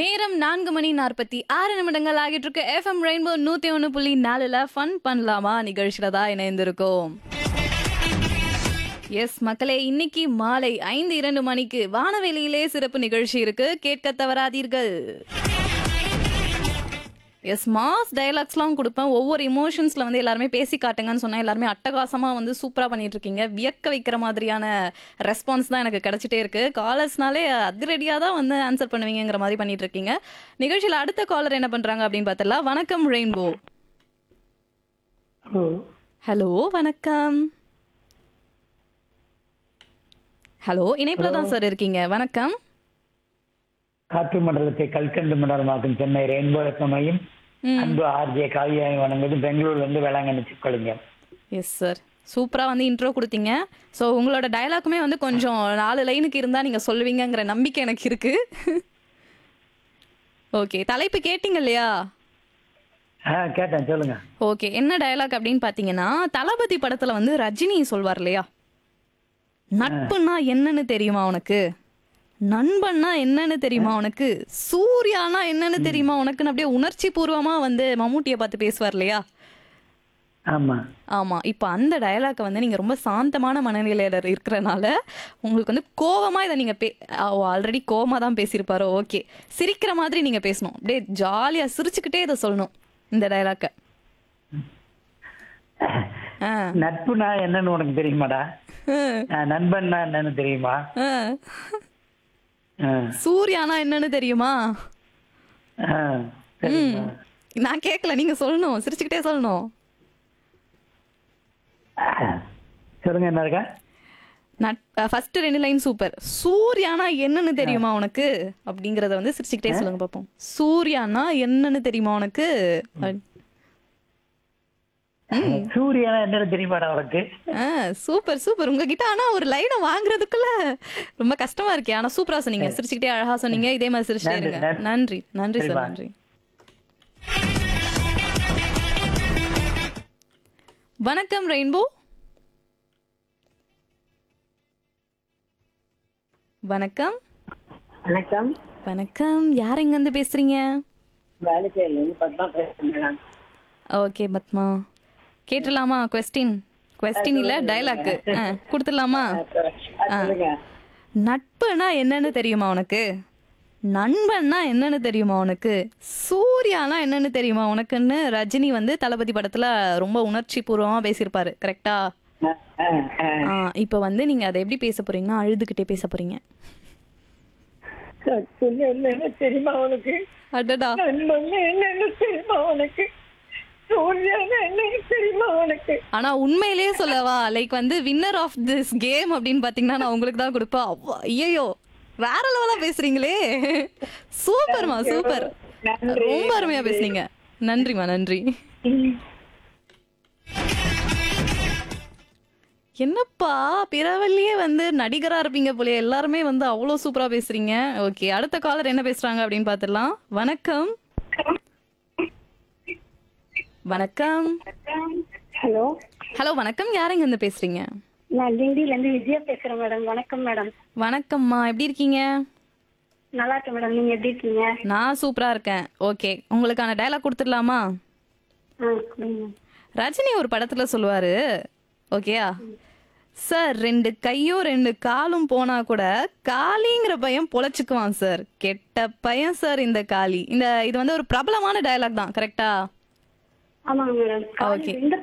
நேரம் நான்கு மணி நாற்பத்தி ஆறு நிமிடங்கள் ஆகிட்டு இருக்கு எஃப்எம் ரெயின்போ நூத்தி ஒன்று புள்ளி நாலுல ஃபன் பண்ணலாமா நிகழ்ச்சியில தான் இணைந்திருக்கோம் எஸ் மக்களே இன்னைக்கு மாலை ஐந்து இரண்டு மணிக்கு வானவெளியிலே சிறப்பு நிகழ்ச்சி இருக்கு கேட்க தவறாதீர்கள் எஸ் மாஸ் டயலாக்ஸ்லாம் கொடுப்பேன் ஒவ்வொரு இமோஷன்ஸில் வந்து எல்லாருமே பேசி காட்டுங்கன்னு சொன்னால் எல்லாருமே அட்டகாசமாக வந்து சூப்பராக பண்ணிட்டு இருக்கீங்க வியக்க வைக்கிற மாதிரியான ரெஸ்பான்ஸ் தான் எனக்கு கிடைச்சிட்டே இருக்கு காலர்ஸ்னாலே அதிரடியாக தான் வந்து ஆன்சர் பண்ணுவீங்கிற மாதிரி பண்ணிட்டு இருக்கீங்க நிகழ்ச்சியில் அடுத்த காலர் என்ன பண்ணுறாங்க அப்படின்னு பார்த்தலாம் வணக்கம் ரெயின்போ ஹலோ ஹலோ வணக்கம் ஹலோ இணைப்பில் தான் சார் இருக்கீங்க வணக்கம் காற்று மண்டலத்தை கல்கண்டு மண்டலமாக்கும் சென்னை ரெயின்போ எஃப்எம்ஐயும் அன்பு ஆர்ஜே காவியாய் வணங்குது பெங்களூர்ல இருந்து வேளாங்கண்ணி சிக்கலிங்க எஸ் சார் சூப்பராக வந்து இன்ட்ரோ கொடுத்தீங்க ஸோ உங்களோட டயலாக்குமே வந்து கொஞ்சம் நாலு லைனுக்கு இருந்தால் நீங்கள் சொல்லுவீங்கங்கிற நம்பிக்கை எனக்கு இருக்கு ஓகே தலைப்பு கேட்டிங்க இல்லையா ஆ கேட்டேன் சொல்லுங்க ஓகே என்ன டயலாக் அப்படின்னு பார்த்தீங்கன்னா தளபதி படத்தில் வந்து ரஜினி சொல்வார் இல்லையா நட்புன்னா என்னன்னு தெரியுமா உனக்கு நண்பன்னா என்னன்னு தெரியுமா உனக்கு சூர்யானா என்னன்னு தெரியுமா உனக்குன்னு அப்படியே உணர்ச்சி பூர்வமா வந்து மம்மூட்டியை பார்த்து பேசுவார் இல்லையா ஆமா ஆமா இப்போ அந்த டயலாக்கை வந்து நீங்க ரொம்ப சாந்தமான மனநிலையில இருக்கிறனால உங்களுக்கு வந்து கோவமா இதை நீங்க பே ஆல்ரெடி கோவமா தான் பேசியிருப்பாரோ ஓகே சிரிக்கிற மாதிரி நீங்க பேசணும் அப்படியே ஜாலியா சிரிச்சுக்கிட்டே இதை சொல்லணும் இந்த டயலாக்கை ஆ நட்புனா என்னன்னு உனக்கு தெரியுமாடா ஆ, நண்பன்னா என்னன்னு தெரியுமா ஆ. ஆ, சூர்யானா என்னன்னு தெரியுமா ஆ, தெரியுமா? நான் கேட்கல நீங்க சொல்லணும் சிரிச்சுக்கிட்டே சொல்லணும் சொல்லுங்க என்ன இருக்கா ஃபர்ஸ்ட் ரெண்டு லைன் சூப்பர் சூர்யானா என்னன்னு தெரியுமா உனக்கு அப்படிங்கறத வந்து சிரிச்சுக்கிட்டே சொல்லுங்க பாப்போம் சூர்யானா என்னன்னு தெரியுமா உனக்கு சூரியனா என்னன்னு தெரியுமாடா உனக்கு ஆ சூப்பர் சூப்பர் உங்ககிட்ட ஆனா ஒரு லைனை வாங்குறதுக்குள்ள ரொம்ப கஷ்டமா இருக்கே ஆனா சூப்பரா சொன்னீங்க சிரிச்சுக்கிட்டே அழகா சொன்னீங்க இதே மாதிரி சிரிச்சுட்டே நன்றி, இருங்க நன்றி. நன்றி நன்றி சார் சரிப்பா. நன்றி வணக்கம் ரெயின்போ வணக்கம் வணக்கம் வணக்கம் யார் எங்க இருந்து பேசுறீங்க வேலைச்சேரியிலேருந்து பத்மா பேசுகிறேன் ஓகே பத்மா கேட்டுடலாமா கொஸ்டின் கொஸ்டின் இல்ல டைலாக் கொடுத்துடலாமா சொல்லுங்க நட்புனா என்னன்னு தெரியுமா உனக்கு நண்பன்னா என்னன்னு தெரியுமா உனக்கு சூர்யானா என்னன்னு தெரியுமா உனக்குன்னு ரஜினி வந்து தளபதி படத்துல ரொம்ப உணர்ச்சி பூர்வமா பேசியிருப்பாரு கரெக்டா ஆ, ஆ, ஆ. ஆ இப்போ வந்து நீங்க அதை எப்படி பேச போறீங்கன்னா அழுதுகிட்டே பேச போறீங்க சொல்லு என்னன்னு தெரியுமா உனக்கு அடடா நண்பன் என்னன்னு தெரியுமா உனக்கு சூரியன் என்னன்னு தெரியுமா உனக்கு ஆனா உண்மையிலேயே சொல்லவா லைக் வந்து வின்னர் ஆஃப் திஸ் கேம் அப்படின்னு பாத்தீங்கன்னா நான் உங்களுக்கு தான் கொடுப்பேன் அவ்வா, ஐயையோ வேற லெவலா பேசுறீங்களே சூப்பர்மா சூப்பர் நன்றி, ரொம்ப அருமையா பேசுனீங்க நன்றிமா நன்றி என்னப்பா பிறவல்லியே வந்து நடிகரா இருப்பீங்க போல எல்லாருமே வந்து அவ்வளோ சூப்பரா பேசுறீங்க ஓகே அடுத்த காலர் என்ன பேசுறாங்க அப்படின்னு பார்த்துடலாம் வணக்கம் வணக்கம் ஹலோ ஹலோ வணக்கம் யாருங்க இருந்து பேசுறீங்க நான் கிண்டில இருந்து விஜயா பேசுறேன் மேடம் வணக்கம் மேடம் வணக்கம்மா எப்படி இருக்கீங்க நல்லா இருக்கேன் மேடம் நீங்க எப்படி இருக்கீங்க நான் சூப்பரா இருக்கேன் ஓகே உங்களுக்கான டயலாக் கொடுத்துடலாமா ஆ கொடுங்க. ரஜினி ஒரு படத்துல சொல்லுவாரு ஓகேயா சார் ரெண்டு கையும் ரெண்டு காலும் போனா கூட காளிங்கிற பையன் பொழைச்சுக்குவான் சார் கெட்ட பையன் சார் இந்த காளி இந்த இது வந்து ஒரு பிரபலமான டயலாக் தான் கரெக்டா ஆமாங்க மேடம் Okay. இந்த